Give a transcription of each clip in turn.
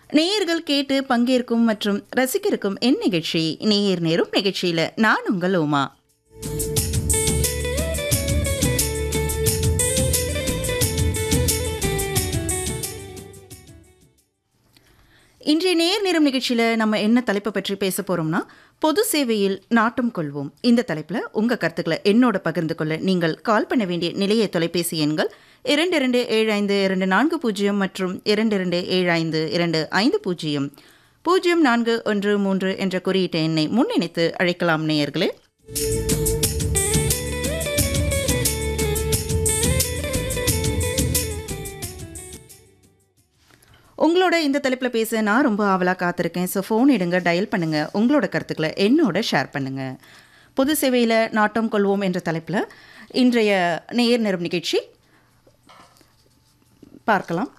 நேயர்கள் கேட்டு பங்கேற்கும் மற்றும் ரசிக்கிருக்கும் என் நிகழ்ச்சி நேயர் நேரும் நிகழ்ச்சியில நான் உங்கள் உமா இன்றைய நேர் நேரம் நிகழ்ச்சியில் நம்ம என்ன தலைப்பை பற்றி பேச போகிறோம்னா பொது சேவையில் நாட்டம் கொள்வோம் இந்த தலைப்பில் உங்கள் கருத்துக்களை என்னோட பகிர்ந்து கொள்ள நீங்கள் கால் பண்ண வேண்டிய நிலைய தொலைபேசி எண்கள் இரண்டு இரண்டு ஏழு ஐந்து இரண்டு நான்கு பூஜ்ஜியம் மற்றும் இரண்டு இரண்டு ஏழு ஐந்து இரண்டு ஐந்து பூஜ்ஜியம் பூஜ்ஜியம் நான்கு ஒன்று மூன்று என்ற குறியீட்டு எண்ணை முன்னிணைத்து அழைக்கலாம் நேயர்களே உங்களோட இந்த தலைப்பில் பேச நான் ரொம்ப ஆவலாக காத்திருக்கேன் ஸோ ஃபோன் எடுங்க டயல் பண்ணுங்க உங்களோட கருத்துக்களை என்னோட ஷேர் பண்ணுங்க பொது சேவையில் நாட்டம் கொள்வோம் என்ற தலைப்பில் இன்றைய நேர் நேரம் நிகழ்ச்சி பார்க்கலாம்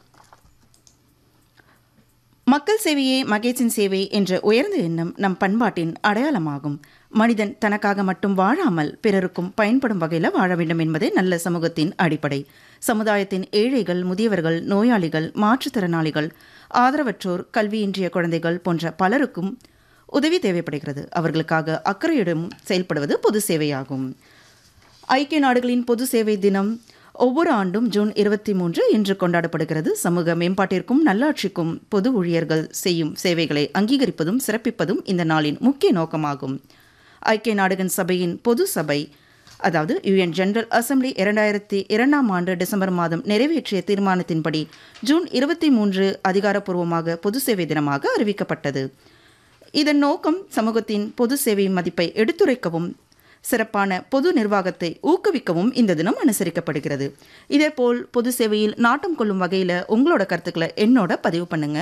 மக்கள் சேவையே மகேசின் சேவை என்ற உயர்ந்த எண்ணம் நம் பண்பாட்டின் அடையாளமாகும் மனிதன் தனக்காக மட்டும் வாழாமல் பிறருக்கும் பயன்படும் வகையில் வாழ வேண்டும் என்பதே நல்ல சமூகத்தின் அடிப்படை சமுதாயத்தின் ஏழைகள் முதியவர்கள் நோயாளிகள் மாற்றுத்திறனாளிகள் ஆதரவற்றோர் கல்வியின்றிய குழந்தைகள் போன்ற பலருக்கும் உதவி தேவைப்படுகிறது அவர்களுக்காக அக்கறையுடன் செயல்படுவது பொது சேவையாகும் ஐக்கிய நாடுகளின் பொது சேவை தினம் ஒவ்வொரு ஆண்டும் ஜூன் இருபத்தி மூன்று இன்று கொண்டாடப்படுகிறது சமூக மேம்பாட்டிற்கும் நல்லாட்சிக்கும் பொது ஊழியர்கள் செய்யும் சேவைகளை அங்கீகரிப்பதும் சிறப்பிப்பதும் இந்த நாளின் முக்கிய நோக்கமாகும் ஐக்கிய நாடுகள் சபையின் பொது சபை அதாவது யுஎன் ஜெனரல் அசம்பிளி இரண்டாயிரத்தி இரண்டாம் ஆண்டு டிசம்பர் மாதம் நிறைவேற்றிய தீர்மானத்தின்படி ஜூன் இருபத்தி மூன்று அதிகாரப்பூர்வமாக பொது சேவை தினமாக அறிவிக்கப்பட்டது இதன் நோக்கம் சமூகத்தின் பொது சேவை மதிப்பை எடுத்துரைக்கவும் சிறப்பான பொது நிர்வாகத்தை ஊக்குவிக்கவும் இந்த தினம் அனுசரிக்கப்படுகிறது இதேபோல் பொது சேவையில் நாட்டம் கொள்ளும் வகையில் உங்களோட கருத்துக்களை என்னோட பதிவு பண்ணுங்க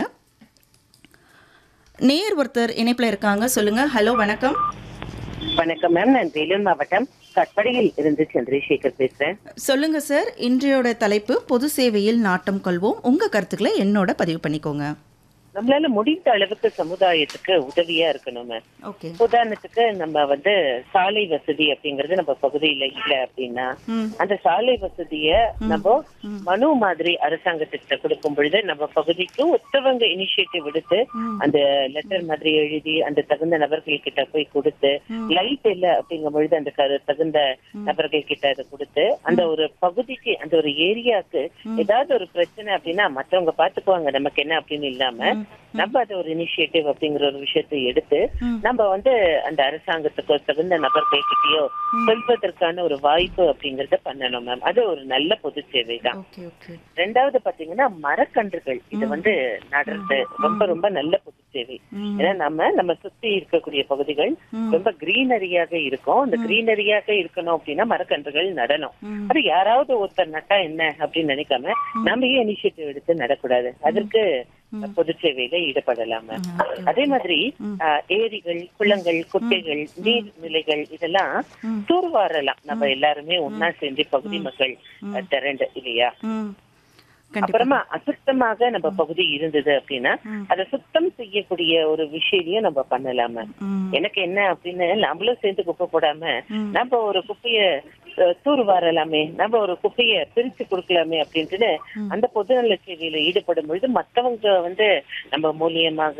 நேர் ஒருத்தர் இணைப்பில் இருக்காங்க சொல்லுங்க ஹலோ வணக்கம் வணக்கம் மேம் நான் வேலூர் மாவட்டம் கட்படியில் இருந்து சந்திரசேகர் பேசுறேன் சொல்லுங்க சார் இன்றையோட தலைப்பு பொது சேவையில் நாட்டம் கொள்வோம் உங்க கருத்துக்களை என்னோட பதிவு பண்ணிக்கோங்க நம்மளால முடிந்த அளவுக்கு சமுதாயத்துக்கு உதவியா இருக்கணும் மேம் ஓகே உதாரணத்துக்கு நம்ம வந்து சாலை வசதி அப்படிங்கறது நம்ம பகுதியில இல்ல அப்படின்னா ம் அந்த சாலை வசதிய நம்ம மனு மாதிரி அரசாங்கத்திட்ட கொடுக்கும் பொழுது நம்ம பகுதிக்கு ஒத்தவங்க இனிஷியேட்டிவ் எடுத்து ம். அந்த லெட்டர் மாதிரி எழுதி அந்த தகுந்த நபர்கள் கிட்ட போய் கொடுத்து லைட் இல்ல அப்படிங்கும் பொழுது அந்த கரு- தகுந்த நபர்கள் கிட்ட அதை கொடுத்து அந்த ஒரு பகுதிக்கு அந்த ஒரு ஏரியாக்கு ஏதாவது ஒரு பிரச்சனை அப்படின்னா மத்தவங்க பாத்துக்குவாங்க நமக்கு என்ன அப்படின்னு இல்லாம நம்ம அதை ஒரு இனிஷியேட்டிவ் அப்படிங்கிற ஒரு விஷயத்தை எடுத்து ம். நம்ம வந்து அந்த அரசாங்கத்துக்கோ தகுந்த நபர்கள் கிட்டயோ சொல்வதற்கான ஒரு வாய்ப்பு அப்படிங்கறத பண்ணணும் மேம் அது ஒரு நல்ல பொது சேவை தான் ஓகே ஓகே ரெண்டாவது பாத்தீங்கன்னா மரக்கன்றுகள் இது வந்து நடுறது ரொம்ப ரொம்ப நல்ல பொது சேவை ம். ஏன்னா நம்ம நம்ம சுத்தி இருக்கக்கூடிய பகுதிகள் ம். ரொம்ப கிரீனரியாக இருக்கும் அந்த கிரீனரியாக இருக்கணும் அப்படின்னா மரக்கன்றுகள் நடணும் ம். அது யாராவது ஒருத்தர் நட்டா என்ன அப்படின்னு நினைக்காம நம்ம ஏன் இனிஷியேட்டிவ் எடுத்து நடக்கூடாது அதற்கு பொது சேவையில ஈடுபடலாம் மேம் அதே மாதிரி ஆஹ், ஏரிகள் குளங்கள் குட்டைகள் நீர்நிலைகள் இதெல்லாம் தூர்வாரலாம் நம்ம எல்லாருமே ஒன்னா சேர்ந்து பகுதி மக்கள் அஹ், திரண்டு இல்லையா ம் கண்டிப்பா அப்புறமா அசுத்தமாக நம்ம பகுதி இருந்தது அப்படின்னா அதை சுத்தம் செய்யக்கூடிய ஒரு விஷயத்தையும் நம்ம பண்ணலாம ம் எனக்கு என்ன அப்படின்னு நம்மளும் சேர்ந்து குப்பை போடாம நம்ம ஒரு குப்பைய அஹ், தூர் வாரலாமே நம்ம ஒரு குப்பைய பிரிச்சு கொடுக்கலாமே அப்படின்ட்டு அந்த பொதுநல சேவையில ஈடுபடும் பொழுது மத்தவங்க வந்து நம்ம மூலியமாக